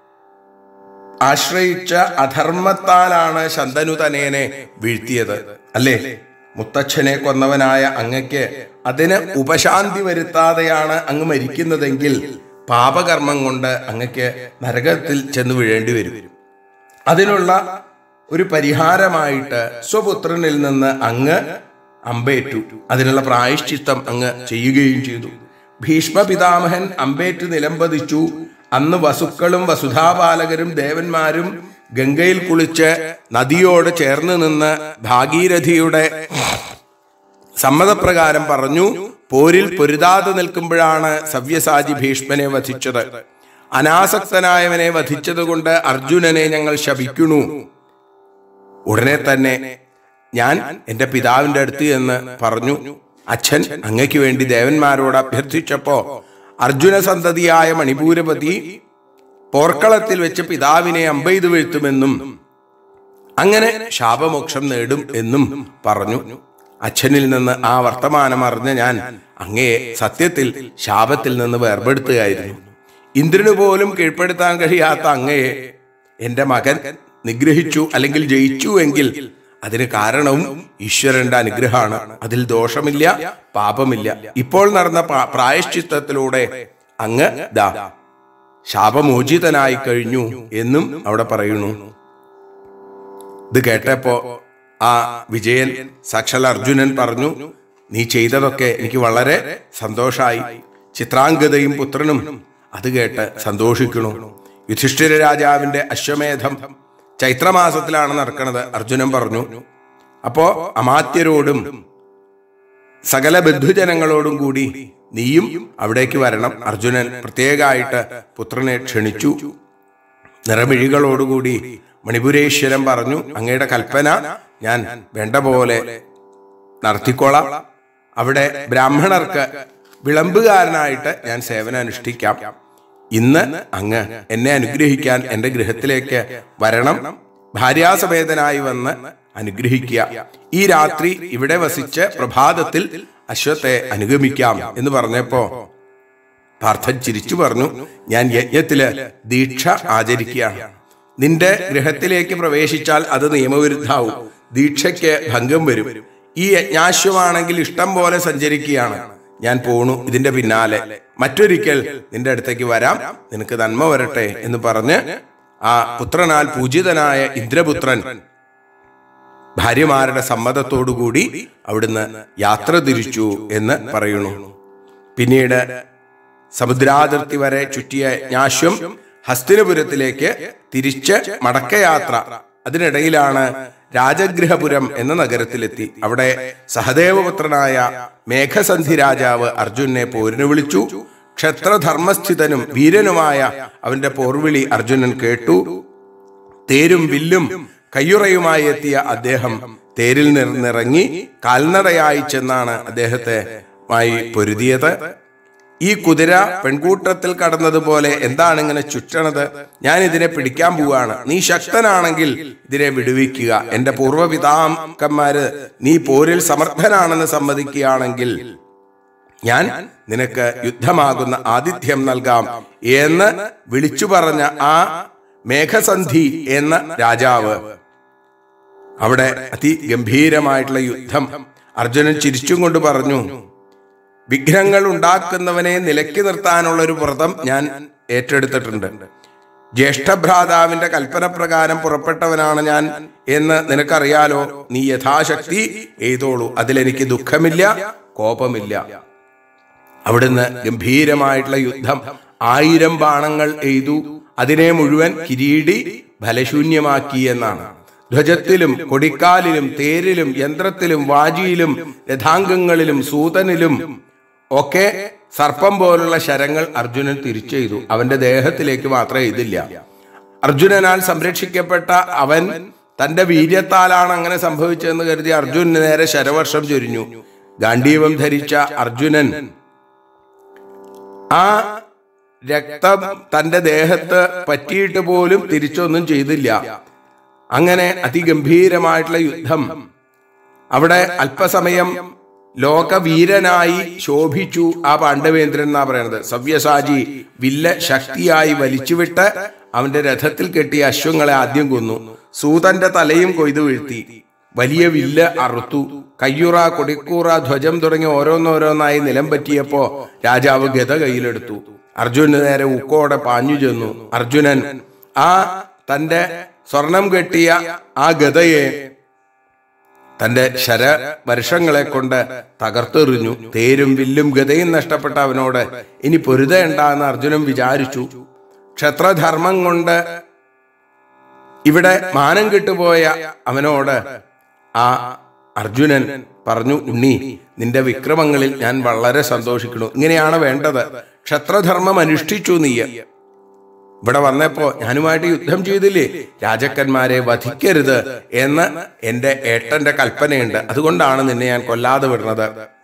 S2: ആശ്രയിച്ച അധർമ്മത്താലാണ് ശന്തനുതനേനെ വീഴ്ത്തിയത് അല്ലേ മുത്തച്ഛനെ കൊന്നവനായ അങ്ങയ്ക്ക് അതിന് ഉപശാന്തി വരുത്താതെയാണ് അങ്ങ് മരിക്കുന്നതെങ്കിൽ പാപകർമ്മം കൊണ്ട് അങ്ങയ്ക്ക് നരകത്തിൽ ചെന്ന് വീഴേണ്ടി വരും അതിനുള്ള ഒരു പരിഹാരമായിട്ട് സ്വപുത്രനിൽ നിന്ന് അങ്ങ് അമ്പേറ്റു അതിനുള്ള പ്രായശ്ചിത്തം അങ്ങ് ചെയ്യുകയും ചെയ്തു ഭീഷ്മ പിതാമഹൻ അമ്പേറ്റ് നിലംപതിച്ചു അന്ന് വസുക്കളും വസുധാപാലകരും ദേവന്മാരും ഗംഗയിൽ കുളിച്ച് നദിയോട് ചേർന്ന് നിന്ന് ഭാഗീരഥിയുടെ സമ്മതപ്രകാരം പറഞ്ഞു പോരിൽ പൊരുതാതെ നിൽക്കുമ്പോഴാണ് സവ്യസാചി ഭീഷ്മനെ വധിച്ചത് അനാസക്തനായവനെ വധിച്ചതുകൊണ്ട് അർജുനനെ ഞങ്ങൾ ശപിക്കുന്നു ഉടനെ തന്നെ ഞാൻ എന്റെ പിതാവിന്റെ അടുത്ത് എന്ന് പറഞ്ഞു അച്ഛൻ അങ്ങയ്ക്ക് വേണ്ടി ദേവന്മാരോട് അഭ്യർത്ഥിച്ചപ്പോ അർജുന സന്തതിയായ മണിപൂരപതി പോർക്കളത്തിൽ വെച്ച് പിതാവിനെ അമ്പെയ്ത് വീഴ്ത്തുമെന്നും അങ്ങനെ ശാപമോക്ഷം നേടും എന്നും പറഞ്ഞു അച്ഛനിൽ നിന്ന് ആ വർത്തമാനം അറിഞ്ഞ ഞാൻ അങ്ങയെ സത്യത്തിൽ ശാപത്തിൽ നിന്ന് വേർപെടുത്തുകയായിരുന്നു ഇന്ദ്രന് പോലും കീഴ്പ്പെടുത്താൻ കഴിയാത്ത അങ്ങയെ എന്റെ മകൻ നിഗ്രഹിച്ചു അല്ലെങ്കിൽ ജയിച്ചു എങ്കിൽ അതിന് കാരണവും ഈശ്വരന്റെ അനുഗ്രഹമാണ് അതിൽ ദോഷമില്ല പാപമില്ല ഇപ്പോൾ നടന്ന പ്രാ- പ്രായശ്ചിത്തത്തിലൂടെ അങ്ങ് ദാ ശാപമോചിതനായി കഴിഞ്ഞു എന്നും അവിടെ പറയുന്നു ഇത് കേട്ടപ്പോ ആ വിജയൻ സാക്ഷാൽ അർജുനൻ പറഞ്ഞു നീ ചെയ്തതൊക്കെ എനിക്ക് വളരെ സന്തോഷായി ചിത്രാംഗതയും പുത്രനും അത് കേട്ട് സന്തോഷിക്കണു യുധിഷ്ഠിര രാജാവിന്റെ അശ്വമേധം ചൈത്രമാസത്തിലാണ് നടക്കുന്നത് അർജുനൻ പറഞ്ഞു അപ്പോ അമാത്യരോടും സകല ബന്ധുജനങ്ങളോടും കൂടി നീയും അവിടേക്ക് വരണം അർജുനൻ പ്രത്യേകമായിട്ട് പുത്രനെ ക്ഷണിച്ചു നിറമിഴികളോടുകൂടി മണിപുരേശ്വരൻ പറഞ്ഞു അങ്ങയുടെ കൽപ്പന ഞാൻ വേണ്ട പോലെ നടത്തിക്കോളാം അവിടെ ബ്രാഹ്മണർക്ക് വിളമ്പുകാരനായിട്ട് ഞാൻ സേവനം അനുഷ്ഠിക്കാം ഇന്ന് അങ്ങ് എന്നെ അനുഗ്രഹിക്കാൻ എന്റെ ഗൃഹത്തിലേക്ക് വരണം ഭാര്യാസമേതനായി വന്ന് അനുഗ്രഹിക്കുക ഈ രാത്രി ഇവിടെ വസിച്ച് പ്രഭാതത്തിൽ അശ്വത്തെ അനുഗമിക്കാം എന്ന് പറഞ്ഞപ്പോ പാർത്ഥൻ ചിരിച്ചു പറഞ്ഞു ഞാൻ യജ്ഞത്തില് ദീക്ഷ ആചരിക്കുകയാണ് നിന്റെ ഗൃഹത്തിലേക്ക് പ്രവേശിച്ചാൽ അത് നിയമവിരുദ്ധാവും ദീക്ഷയ്ക്ക് ഭംഗം വരും ഈ യജ്ഞാശ്വമാണെങ്കിൽ ഇഷ്ടം പോലെ സഞ്ചരിക്കുകയാണ് ഞാൻ പോണു ഇതിന്റെ പിന്നാലെ മറ്റൊരിക്കൽ നിന്റെ അടുത്തേക്ക് വരാം നിനക്ക് നന്മ വരട്ടെ എന്ന് പറഞ്ഞ് ആ പുത്രനാൽ പൂജിതനായ ഇന്ദ്രപുത്രൻ ഭാര്യമാരുടെ സമ്മതത്തോടുകൂടി അവിടുന്ന് യാത്ര തിരിച്ചു എന്ന് പറയുന്നു പിന്നീട് സമുദ്രാതിർത്തി വരെ ചുറ്റിയ ജ്ഞാശ്വം ഹസ്തിനപുരത്തിലേക്ക് തിരിച്ച് മടക്കയാത്ര അതിനിടയിലാണ് രാജഗൃഹപുരം എന്ന നഗരത്തിലെത്തി അവിടെ സഹദേവപുത്രനായ മേഘസന്ധി രാജാവ് അർജുനെ പോരിന് വിളിച്ചു ക്ഷത്രധർമ്മസ്ഥിതനും വീരനുമായ അവന്റെ പോർവിളി അർജുനൻ കേട്ടു തേരും വില്ലും കയ്യുറയുമായി എത്തിയ അദ്ദേഹം തേരിൽ നിന്നിറങ്ങി കാൽനടയായി ചെന്നാണ് അദ്ദേഹത്തെ മായി പൊരുതിയത് ഈ കുതിര പെൺകൂട്ടത്തിൽ കടന്നതുപോലെ എന്താണ് ഇങ്ങനെ ചുറ്റണത് ഞാൻ ഇതിനെ പിടിക്കാൻ പോവാണ് നീ ശക്തനാണെങ്കിൽ ഇതിനെ വിടുവിക്കുക എന്റെ പൂർവ്വപിതാക്കന്മാര് നീ പോരിൽ സമർത്ഥനാണെന്ന് സമ്മതിക്കുകയാണെങ്കിൽ ഞാൻ നിനക്ക് യുദ്ധമാകുന്ന ആതിഥ്യം നൽകാം എന്ന് വിളിച്ചു പറഞ്ഞ ആ മേഘസന്ധി എന്ന രാജാവ് അവിടെ അതിഗംഭീരമായിട്ടുള്ള യുദ്ധം അർജുനൻ ചിരിച്ചും കൊണ്ട് പറഞ്ഞു വിഘ്നങ്ങൾ ഉണ്ടാക്കുന്നവനെ നിലയ്ക്ക് നിർത്താനുള്ള ഒരു വ്രതം ഞാൻ ഏറ്റെടുത്തിട്ടുണ്ട് ജ്യേഷ്ഠഭ്രാതാവിന്റെ കൽപ്പന പ്രകാരം പുറപ്പെട്ടവനാണ് ഞാൻ എന്ന് നിനക്കറിയാലോ നീ യഥാശക്തി എഴുതോളൂ അതിലെനിക്ക് ദുഃഖമില്ല കോപമില്ല അവിടുന്ന് ഗംഭീരമായിട്ടുള്ള യുദ്ധം ആയിരം ബാണങ്ങൾ എയ്തു അതിനെ മുഴുവൻ കിരീടി ഫലശൂന്യമാക്കി എന്നാണ് ധ്വജത്തിലും കൊടിക്കാലിലും തേരിലും യന്ത്രത്തിലും വാജിയിലും രഥാംഗങ്ങളിലും സൂതനിലും ഒക്കെ സർപ്പം പോലുള്ള ശരങ്ങൾ അർജുനൻ തിരിച്ചെയ്തു അവന്റെ ദേഹത്തിലേക്ക് മാത്രമേ ഇതില്ല അർജുനനാൽ സംരക്ഷിക്കപ്പെട്ട അവൻ തന്റെ വീര്യത്താലാണ് അങ്ങനെ സംഭവിച്ചതെന്ന് കരുതി അർജുനന് നേരെ ശരവർഷം ചൊരിഞ്ഞു ഗാന്ധീവം ധരിച്ച അർജുനൻ ആ രക്തം തന്റെ ദേഹത്ത് പറ്റിയിട്ട് പോലും തിരിച്ചൊന്നും ചെയ്തില്ല അങ്ങനെ അതിഗംഭീരമായിട്ടുള്ള യുദ്ധം അവിടെ അല്പസമയം ലോകവീരനായി ശോഭിച്ചു ആ പാണ്ഡവേന്ദ്രൻ എന്നാ പറയുന്നത് സവ്യസാചി വില്ല ശക്തിയായി വലിച്ചുവിട്ട് അവന്റെ രഥത്തിൽ കെട്ടിയ അശ്വങ്ങളെ ആദ്യം കൊന്നു സൂതന്റെ തലയും കൊയ്തു വീഴ്ത്തി വലിയ വില്ല് അറുത്തു കയ്യുറ കൊടിക്കൂറ ധ്വജം തുടങ്ങി ഓരോന്നോരോന്നായി നിലം പറ്റിയപ്പോ രാജാവ് ഗത കയ്യിലെടുത്തു അർജുനന് നേരെ ഉക്കോടെ പാഞ്ഞു ചെന്നു അർജുനൻ ആ തന്റെ സ്വർണം കെട്ടിയ ആ ഗതയെ തന്റെ ശര വർഷങ്ങളെ കൊണ്ട് തകർത്തെറിഞ്ഞു തേരും വില്ലും ഗതയും നഷ്ടപ്പെട്ട അവനോട് ഇനി പൊരുതേണ്ട എന്ന് അർജുനൻ വിചാരിച്ചു ക്ഷത്രധർമ്മം കൊണ്ട് ഇവിടെ മാനം കിട്ടുപോയ അവനോട് ആ അർജുനൻ പറഞ്ഞു ഉണ്ണി നിന്റെ വിക്രമങ്ങളിൽ ഞാൻ വളരെ സന്തോഷിക്കുന്നു ഇങ്ങനെയാണ് വേണ്ടത് ക്ഷത്രധർമ്മം അനുഷ്ഠിച്ചു നീ ഇവിടെ വന്നപ്പോ ഞാനുമായിട്ട് യുദ്ധം ചെയ്തില്ലേ രാജക്കന്മാരെ വധിക്കരുത് എന്ന് എന്റെ ഏട്ടന്റെ കൽപ്പനയുണ്ട് അതുകൊണ്ടാണ് നിന്നെ ഞാൻ കൊല്ലാതെ വിടുന്നത്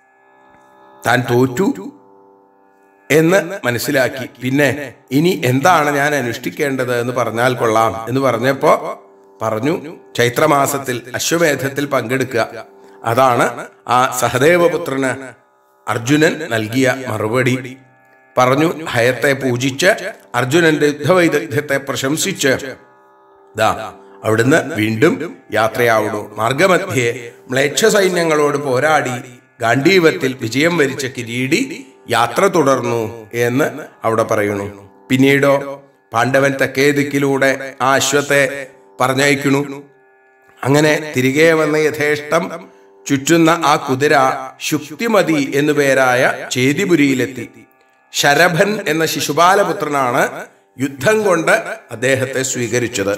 S2: താൻ തോറ്റു എന്ന് മനസ്സിലാക്കി പിന്നെ ഇനി എന്താണ് ഞാൻ അനുഷ്ഠിക്കേണ്ടത് എന്ന് പറഞ്ഞാൽ കൊള്ളാം എന്ന് പറഞ്ഞപ്പോ പറഞ്ഞു ചൈത്രമാസത്തിൽ അശ്വമേധത്തിൽ പങ്കെടുക്കുക അതാണ് ആ സഹദേവപുത്രന് അർജുനൻ നൽകിയ മറുപടി പറഞ്ഞു ഭയത്തെ പൂജിച്ച് അർജുനന്റെ യുദ്ധവൈദഗ്ധ്യത്തെ പ്രശംസിച്ച് ദാ അവിടുന്ന് വീണ്ടും യാത്രയാവുന്നു മാർഗമധ്യേ മ്ലേച്ഛ സൈന്യങ്ങളോട് പോരാടി ഗാന്ധീവത്തിൽ വിജയം വരിച്ച കിരീടി യാത്ര തുടർന്നു എന്ന് അവിടെ പറയുന്നു പിന്നീടോ പാണ്ഡവൻ തെക്കേ ദിക്കിലൂടെ ആ അശ്വത്തെ പറഞ്ഞയക്കുന്നു അങ്ങനെ തിരികെ വന്ന യഥേഷ്ടം ചുറ്റുന്ന ആ കുതിര ശുക്തിമതി എന്നു പേരായ ചേതിപുരിയിലെത്തി ശരഭൻ എന്ന ശിശുപാലപുത്രനാണ് യുദ്ധം കൊണ്ട് അദ്ദേഹത്തെ സ്വീകരിച്ചത്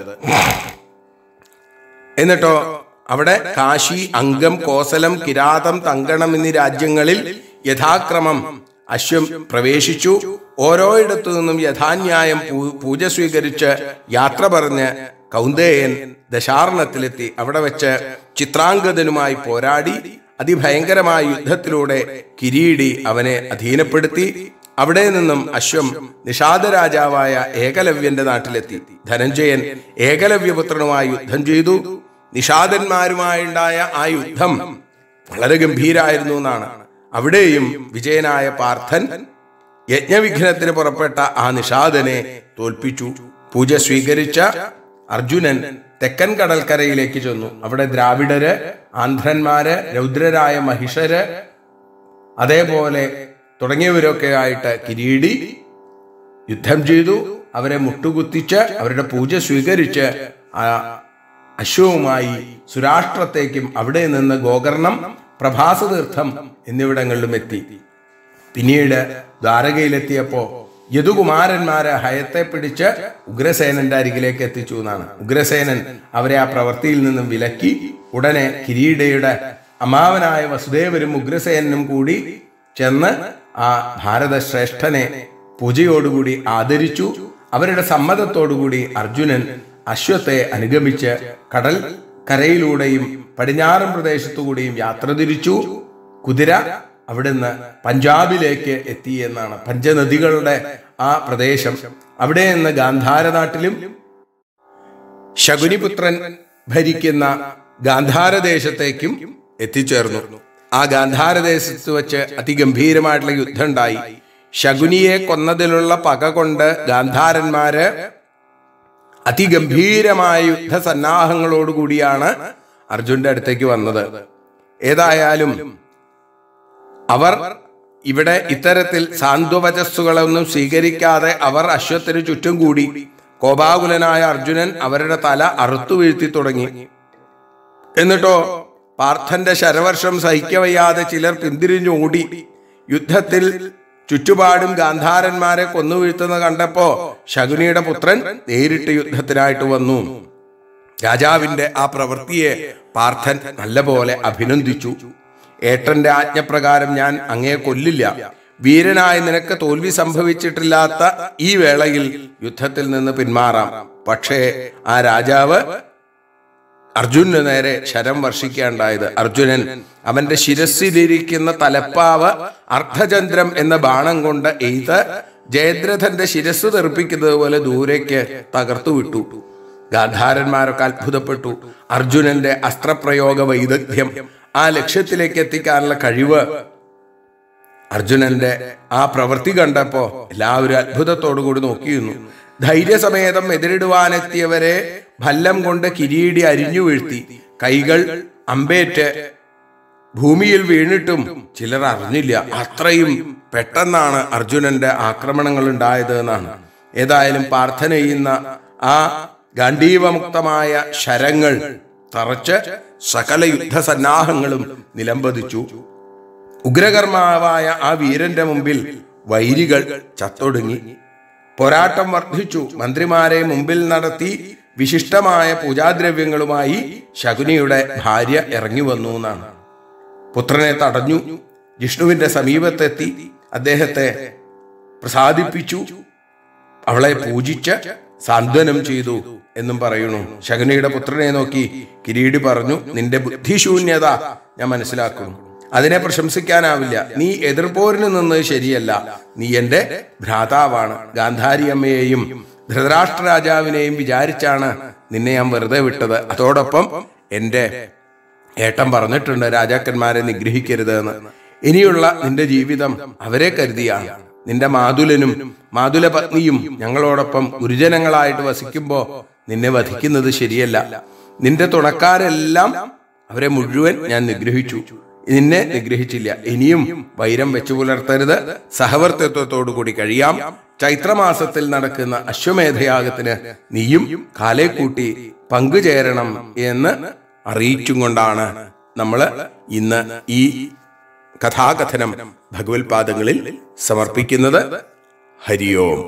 S2: എന്നിട്ടോ അവിടെ കാശി അംഗം കോസലം കിരാതം തങ്കണം എന്നീ രാജ്യങ്ങളിൽ യഥാക്രമം അശ്വം പ്രവേശിച്ചു ഓരോയിടത്തു നിന്നും യഥാന്യായം പൂ- പൂജ സ്വീകരിച്ച് യാത്ര പറഞ്ഞ് കൗന്ദേയൻ ദശാർണത്തിലെത്തി അവിടെ വെച്ച് ചിത്രാംഗതനുമായി പോരാടി അതിഭയങ്കരമായ യുദ്ധത്തിലൂടെ കിരീടി അവനെ അധീനപ്പെടുത്തി അവിടെ നിന്നും അശ്വം നിഷാദ രാജാവായ ഏകലവ്യന്റെ നാട്ടിലെത്തി ധനഞ്ജയൻ ഏകലവ്യപുത്രനുമായി യുദ്ധം ചെയ്തു നിഷാദന്മാരുമായുണ്ടായ ആ യുദ്ധം വളരെ ഗംഭീരായിരുന്നു എന്നാണ് അവിടെയും വിജയനായ പാർത്ഥൻ യജ്ഞവിഘ്നത്തിന് പുറപ്പെട്ട ആ നിഷാദനെ തോൽപ്പിച്ചു പൂജ സ്വീകരിച്ച അർജുനൻ തെക്കൻ കടൽക്കരയിലേക്ക് ചെന്നു അവിടെ ദ്രാവിഡര് ആന്ധ്രന്മാര് രൗദ്രരായ മഹിഷര് അതേപോലെ തുടങ്ങിയവരൊക്കെ ആയിട്ട് കിരീടി യുദ്ധം ചെയ്തു അവരെ മുട്ടുകുത്തിച്ച് അവരുടെ പൂജ സ്വീകരിച്ച് ആ അശ്വവുമായി സുരാഷ്ട്രത്തേക്കും അവിടെ നിന്ന് ഗോകർണം പ്രഭാസതീർത്ഥം എന്നിവിടങ്ങളിലും എത്തി പിന്നീട് ദ്വാരകയിലെത്തിയപ്പോ യദുകുമാരന്മാരെ ഹയത്തെ പിടിച്ച് ഉഗ്രസേനന്റെ അരികിലേക്ക് എത്തിച്ചു എന്നാണ് ഉഗ്രസേനൻ അവരെ ആ പ്രവൃത്തിയിൽ നിന്നും വിലക്കി ഉടനെ കിരീടയുടെ അമാവനായ വസുദേവരും ഉഗ്രസേനനും കൂടി ചെന്ന് ആ ഭാരതശ്രേഷ്ഠനെ പൂജയോടുകൂടി ആദരിച്ചു അവരുടെ സമ്മതത്തോടുകൂടി അർജുനൻ അശ്വത്തെ അനുഗമിച്ച് കടൽ കരയിലൂടെയും പടിഞ്ഞാറൻ പ്രദേശത്തുകൂടിയും യാത്ര തിരിച്ചു കുതിര അവിടുന്ന് പഞ്ചാബിലേക്ക് എത്തി എന്നാണ് പഞ്ചനദികളുടെ ആ പ്രദേശം അവിടെ നിന്ന് ഗാന്ധാര നാട്ടിലും ശകുനിപുത്രൻ ഭരിക്കുന്ന ഗാന്ധാരദേശത്തേക്കും എത്തിച്ചേർന്നു ആ ഗാന്ധാരദേശത്ത് വെച്ച് അതിഗംഭീരമായിട്ടുള്ള യുദ്ധം ഉണ്ടായി ശകുനിയെ കൊന്നതിലുള്ള പക കൊണ്ട് ഗാന്ധാരന്മാര് അതിഗംഭീരമായ യുദ്ധസന്നാഹങ്ങളോടുകൂടിയാണ് അർജുന്റെ അടുത്തേക്ക് വന്നത് ഏതായാലും അവർ ഇവിടെ ഇത്തരത്തിൽ സാന്ത്വവചസ്സുകളൊന്നും സ്വീകരിക്കാതെ അവർ അശ്വത്തിന് ചുറ്റും കൂടി കോപാകുലനായ അർജുനൻ അവരുടെ തല അറുത്തു വീഴ്ത്തി തുടങ്ങി എന്നിട്ടോ പാർത്ഥന്റെ ശരവർഷം സഹിക്കവയ്യാതെ ചിലർ പിന്തിരിഞ്ഞു ഓടി യുദ്ധത്തിൽ ചുറ്റുപാടും ഗാന്ധാരന്മാരെ കൊന്നുവീഴ്ത്തുന്ന കണ്ടപ്പോ ശകുനിയുടെ പുത്രൻ നേരിട്ട് യുദ്ധത്തിനായിട്ട് വന്നു രാജാവിന്റെ ആ പ്രവൃത്തിയെ പാർത്ഥൻ നല്ലപോലെ അഭിനന്ദിച്ചു ഏട്ടന്റെ ആജ്ഞപ്രകാരം ഞാൻ അങ്ങയെ കൊല്ലില്ല വീരനായ നിനക്ക് തോൽവി സംഭവിച്ചിട്ടില്ലാത്ത ഈ വേളയിൽ യുദ്ധത്തിൽ നിന്ന് പിന്മാറാം പക്ഷേ ആ രാജാവ് അർജുനന് നേരെ ശരം വർഷിക്കുകയുണ്ടായത് അർജുനൻ അവന്റെ ശിരസിലിരിക്കുന്ന തലപ്പാവ് അർദ്ധചന്ദ്രം എന്ന ബാണം കൊണ്ട് എയ്ത് ജയദ്രഥന്റെ ശിരസ് തെറിപ്പിക്കുന്നത് പോലെ ദൂരേക്ക് തകർത്തു വിട്ടു ഗാന്ധാരന്മാരൊക്കെ അത്ഭുതപ്പെട്ടു അർജുനന്റെ അസ്ത്രപ്രയോഗ വൈദഗ്ധ്യം ആ ലക്ഷ്യത്തിലേക്ക് എത്തിക്കാനുള്ള കഴിവ് അർജുനന്റെ ആ പ്രവൃത്തി കണ്ടപ്പോ എല്ലാവരും അത്ഭുതത്തോടു കൂടി നോക്കിയിരുന്നു ധൈര്യസമേതം എതിരിടുവാനെത്തിയവരെ ഭല്ലം കൊണ്ട് കിരീടി അരിഞ്ഞു വീഴ്ത്തി കൈകൾ അമ്പേറ്റ് ഭൂമിയിൽ വീണിട്ടും ചിലർ അറിഞ്ഞില്ല അത്രയും പെട്ടെന്നാണ് അർജുനന്റെ ആക്രമണങ്ങൾ ഉണ്ടായത് എന്നാണ് ഏതായാലും പ്രാർത്ഥന ചെയ്യുന്ന ആ ഗാന്ധീവമുക്തമായ ശരങ്ങൾ തറച്ച് സകല യുദ്ധസന്നാഹങ്ങളും നിലംപതിച്ചു ഉഗ്രകർമാവായ ആ വീരന്റെ മുമ്പിൽ വൈരികൾ ചത്തൊടുങ്ങി പോരാട്ടം വർദ്ധിച്ചു മന്ത്രിമാരെ മുമ്പിൽ നടത്തി വിശിഷ്ടമായ പൂജാദ്രവ്യങ്ങളുമായി ശകുനിയുടെ ഭാര്യ ഇറങ്ങി വന്നു എന്നാണ് പുത്രനെ തടഞ്ഞു ജിഷ്ണുവിന്റെ സമീപത്തെത്തി അദ്ദേഹത്തെ പ്രസാദിപ്പിച്ചു അവളെ പൂജിച്ച് സാന്ത്വനം ചെയ്തു എന്നും പറയുന്നു ശകുനിയുടെ പുത്രനെ നോക്കി കിരീടി പറഞ്ഞു നിന്റെ ബുദ്ധിശൂന്യത ഞാൻ മനസ്സിലാക്കുന്നു അതിനെ പ്രശംസിക്കാനാവില്ല നീ എതിർപ്പോരിന് നിന്നത് ശരിയല്ല നീ എന്റെ ഭ്രാതാവാണ് ഗാന്ധാരി അമ്മയെയും ധൃതരാഷ്ട്ര രാജാവിനെയും വിചാരിച്ചാണ് നിന്നെ ഞാൻ വെറുതെ വിട്ടത് അതോടൊപ്പം എന്റെ ഏട്ടൻ പറഞ്ഞിട്ടുണ്ട് രാജാക്കന്മാരെ നിഗ്രഹിക്കരുത് എന്ന് ഇനിയുള്ള നിന്റെ ജീവിതം അവരെ കരുതിയാണ് നിന്റെ മാതുലനും മാതുല പത്നിയും ഞങ്ങളോടൊപ്പം ഗുരുജനങ്ങളായിട്ട് വസിക്കുമ്പോ നിന്നെ വധിക്കുന്നത് ശരിയല്ല നിന്റെ തുണക്കാരെല്ലാം അവരെ മുഴുവൻ ഞാൻ നിഗ്രഹിച്ചു നിന്നെ നിഗ്രഹിച്ചില്ല ഇനിയും വൈരം വെച്ചു പുലർത്തരുത് സഹവർത്തിത്വത്തോടു കൂടി കഴിയാം ചൈത്രമാസത്തിൽ നടക്കുന്ന അശ്വമേധയാഗത്തിന് നീയും കാലേ കൂട്ടി പങ്കുചേരണം എന്ന് അറിയിച്ചും കൊണ്ടാണ് നമ്മൾ ഇന്ന് ഈ കഥാകഥനം ഭഗവത് പാദങ്ങളിൽ സമർപ്പിക്കുന്നത് ഹരിയോം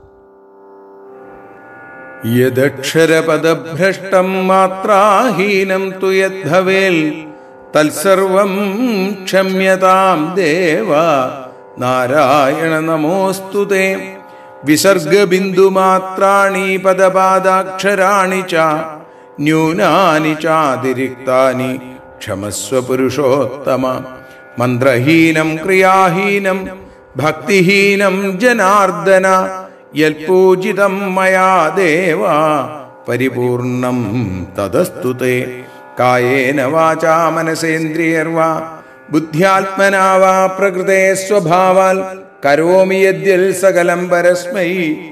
S1: യദക്ഷരപദഭ്രഷ്ടം മാത്രാഹീനം തു യദ്ഭവേൽ തത്സർവം ക്ഷമ്യതാം ദേവ നാരായണ നമോസ്തു തേ വിസർഗബിന്ദുമാത്രാണി പദപാദാക്ഷരാണി ച ന്യൂനാനി ചാതിരിക്താനി ക്ഷമസ്വ പുരുഷോത്തമ മന്ത്രഹീനം ക്രിയാഹീനം ഭക്തിഹീനം ജനാർദ്ദന യൽപൂജിതം മയാ ദേവ പരിപൂർണം തദസ്തു തേ കായേന വാചാ മനസേന്ദ്രിയർവാ ബുദ്ധ്യാത്മനാ വാ പ്രകൃതേ സ്വഭാവാൽ കരോമി യദ്യൽ സകലം പരസ്മൈ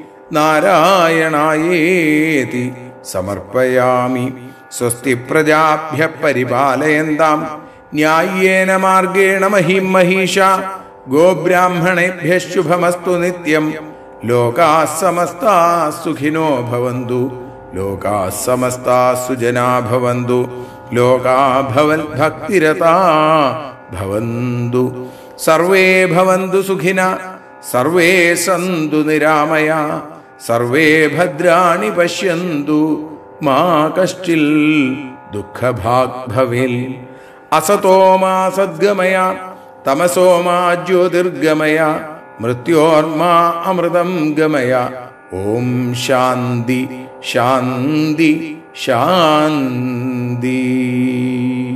S1: നാരായണായേതി സമർപ്പയാമി സ്വസ്തി പ്രജാഭ്യ പരിപാലയന്താം ന്യായേന മാർഗേണ മഹിം മഹീഷ ഗോബ്രാഹ്മണേഭ്യ ശുഭമസ്തു നിത്യം ലോകാ സമസ്താ സുഖിനോ ഭവന്തു ലോകാ സമസ്താ സുജനാ ഭവന്തു ലോകാ ഭവൻ ഭക്തിരതാ ഭവന്തു സർവേ ഭവന്തു സുഖിന സർവേ സന്തു നിരാമയ സർവേ ഭദ്രാണി പശ്യന്തു മാ കശ്ചിൽ ദുഃഖഭാഗ് ഭവേൽ അസതോ മാ സദ്ഗമയ തമസോ മാ ജ്യോതിർഗമയ മൃത്യോർമാ അമൃതം ഗമയ ഓം ശാന്തി ശാന്തി ശാന്തി